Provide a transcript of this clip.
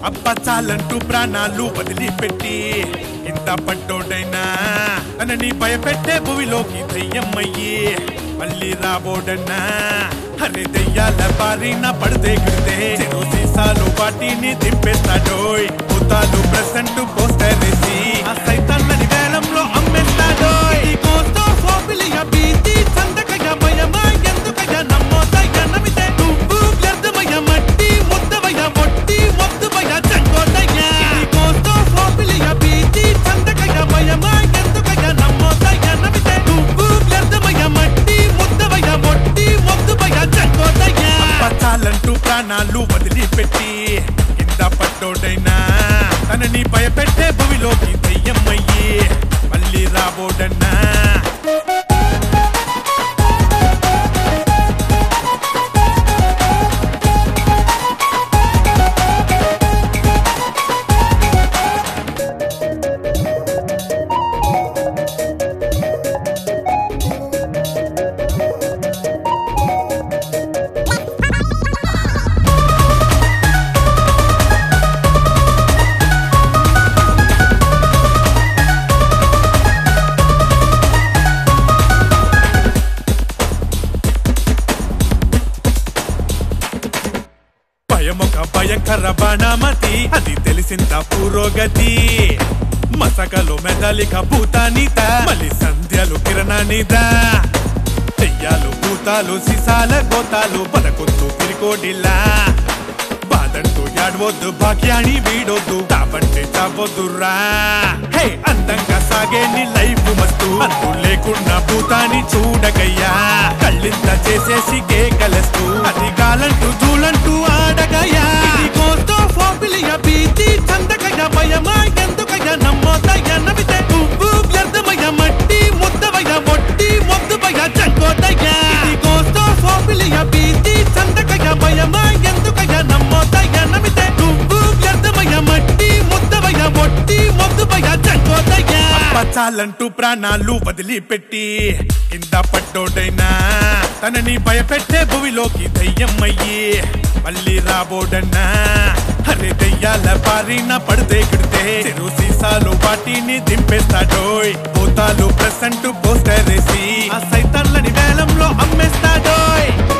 అబ్బ చాలంటూ ప్రాణాలు వదిలిపెట్టి ఇంత పట్టోడైనా తనని భయపెట్టే భూమిలోకి దయ్యమ్మయ్యి మళ్ళీ రాబోడన్నా అరే దెయ్యాల బారిన పడితే గిడితే చెరు సీసాలు వాటిని దింపేస్తాడోయ్ భూతాలు ప్రెసెంట్ పోస్టర్ వేసి ఆ సైతాన్లని వేలంలో అమ్మేస్తాడోయ్ ఈ కోస్తో ఫోబిలియ భీతి సందకయ భయమా ఎందుకయ నమ్మోదయ నమితే నువ్వు వ్యర్థమయ మట్టి ముద్దవయ మొట్టి మొద్దువయ చంకోదయ ఈ కోస్తో ఫోబిలియ భీతి సందకయ భయమా ఎందుకయ నమ్మోదయ నమితే నువ్వు వ్యర్థమయ మట్టి ముద్దవయ మొట్టి మొద్దువయ చంకోదయ చాలంటూ ప్రాణాలు వదిలిపెట్టి కింద పట్టోడైనా తనని భయపెట్టే భూమిలోకి దయ్యమ్మయ్యి మళ్ళీ రాబోడన్నా భయమొక భయంకర బాణమతి అది తెలిసింత పురోగతి మసకలు మెదలిక భూతానిత మళ్ళీ సంధ్యలు కిరణానిద దెయ్యాలు భూతాలు సిసాల గోతాలు పదకొద్దు పిరికోడిలా బాదంటూ యాడవద్దు భాగ్యాన్ని వీడొద్దు తాపంటే చావొద్దురా హే అందంగా సాగే నీ లైఫ్ మస్తు అంతు లేకుండా భూతాన్ని చూడగయ్యా కళ్ళింత చేసేసి కేకలేస్తూ అది కాలంటూ చూలంటూ ఆడగయ్యా ఇది కోస్తో ఫోబిలియ భీతి చందకయ్య భయమా ఎందుకయ్య నమ్మోదయ్య నవితే నువ్వు వ్యర్థమయ్య మట్టి ముద్దవయ్య మొట్టి మొద్దువయ్య చంకోదయ్య ఇది కోస్తో ఫోబిలియ భీతి చందకయ్య భయమా ఎందుకయ్య నమ్మోదయ్య నవితే నువ్వు వ్యర్థమయ్య మట్టి ముద్దవయ్య మొట్టి మొద్దువయ్య చంకోదయ్య చాలంటూ ప్రాణాలు వదిలిపెట్టి కింద పట్టోడైనా తనని భయపెట్టే భూమిలోకి దయ్యమ్మయ్యి మళ్ళీ రాబోడన్నా అరే దయ్యాల బారిన పడితే గిడితే చెరు సీసాలు వాటిని దింపేస్తాడోయ్ భూతాలు ప్రెసెంట్ పోస్టర్ వేసి ఆ సైతాన్లని వేలంలో అమ్మేస్తాడోయ్